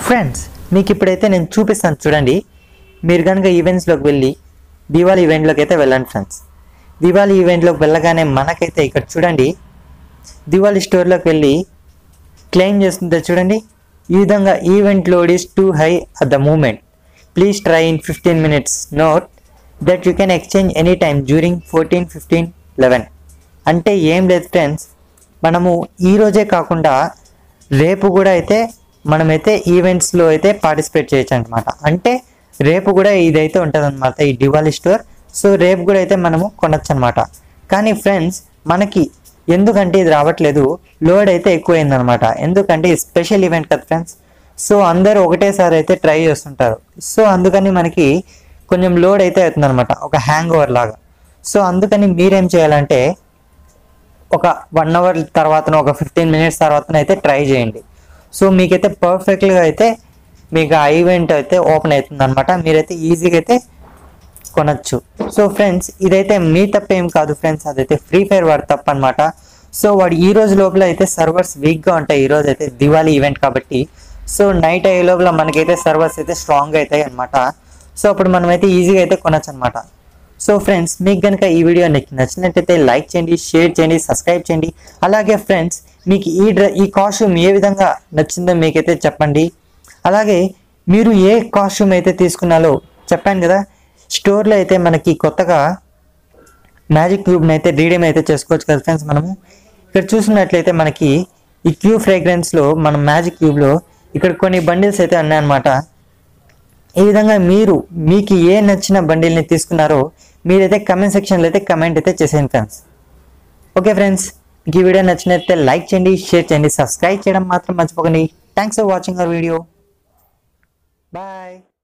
friends మీకు ఇప్పుడైతే నేను చూపిస్తాను చూడండి మీరు కనుక ఈవెంట్స్లోకి వెళ్ళి దివాళీ ఈవెంట్లోకి అయితే వెళ్ళండి ఫ్రెండ్స్ దివాళీ ఈవెంట్లోకి వెళ్ళగానే మనకైతే ఇక్కడ చూడండి దివాళీ స్టోర్లోకి వెళ్ళి క్లెయిమ్ చేస్తుంటే చూడండి ఈ విధంగా event load is too high at the moment please try in fifteen minutes note that you can exchange any time during fourteen fifteen eleven అంటే ఏం లేదు ఫ్రెండ్స్ మనము ఈ రోజే కాకుండా రేపు కూడా అయితే మనమైతే ఈవెంట్స్లో అయితే పార్టిసిపేట్ చేయొచ్చు అనమాట అంటే రేపు కూడా ఇదైతే ఉంటుంది అనమాట ఈ దివాళీ స్టోర్ సో రేపు కూడా అయితే మనము కొనొచ్చు అనమాట కానీ ఫ్రెండ్స్ మనకి ఎందుకంటే ఇది రావట్లేదు లోడ్ అయితే ఎక్కువైందనమాట ఎందుకంటే ఇది స్పెషల్ ఈవెంట్ కదా ఫ్రెండ్స్ సో అందరూ ఒకటేసారి అయితే ట్రై చేస్తుంటారు సో అందుకని మనకి కొంచెం లోడ్ అయితే అవుతుంది అనమాట ఒక హ్యాంగ్ ఓవర్ లాగా సో అందుకని మీరేం చేయాలంటే ఒక వన్ అవర్ తర్వాత ఒక ఫిఫ్టీన్ మినిట్స్ తర్వాత అయితే ట్రై చేయండి సో మీకైతే పర్ఫెక్ట్గా అయితే మీకు ఆ ఈవెంట్ అయితే ఓపెన్ అవుతుంది అనమాట మీరైతే ఈజీగా అయితే కొనచ్చు సో ఫ్రెండ్స్ ఇదైతే మీ తప్పేం కాదు ఫ్రెండ్స్ అదైతే ఫ్రీ ఫైర్ వాడి తప్ప అనమాట సో వాడు ఈ రోజు లోపల అయితే సర్వర్స్ వీక్గా ఉంటాయి ఈ రోజు అయితే దివాళీ ఈవెంట్ కాబట్టి సో నైట్ అయ్యే లోపల మనకైతే సర్వర్స్ అయితే స్ట్రాంగ్ అవుతాయి అనమాట సో అప్పుడు మనమైతే ఈజీగా అయితే కొనచ్చు అనమాట సో ఫ్రెండ్స్ మీకు కనుక ఈ వీడియో మీకు నచ్చినట్టయితే లైక్ చేయండి షేర్ చేయండి సబ్స్క్రైబ్ చేయండి అలాగే ఫ్రెండ్స్ మీకు ఈ డ్ర ఈ కాస్ట్యూమ్ ఏ విధంగా నచ్చిందో మీకైతే చెప్పండి అలాగే మీరు ఏ కాస్ట్యూమ్ అయితే తీసుకున్నాలో చెప్పాను కదా స్టోర్లో అయితే మనకి కొత్తగా మ్యాజిక్ క్యూబ్ని అయితే రీడీమ్ అయితే చేసుకోవచ్చు కదా ఫ్రెండ్స్ మనము ఇక్కడ చూసినట్లయితే మనకి ఈ క్యూబ్ ఫ్రేగ్రెన్స్లో మన మ్యాజిక్ క్యూబ్లో ఇక్కడ కొన్ని బండిల్స్ అయితే ఉన్నాయన్నమాట ఈ విధంగా మీరు మీకు ఏ నచ్చిన బండిల్ని తీసుకున్నారో మీరైతే కమెంట్ సెక్షన్లో అయితే కమెంట్ అయితే చేసేయండి ఫ్రెండ్స్ ఓకే ఫ్రెండ్స్ మీకు ఈ వీడియో నచ్చినట్లయితే లైక్ చేయండి షేర్ చేయండి సబ్స్క్రైబ్ చేయడం మాత్రం మర్చిపోకండి thanks for watching our video bye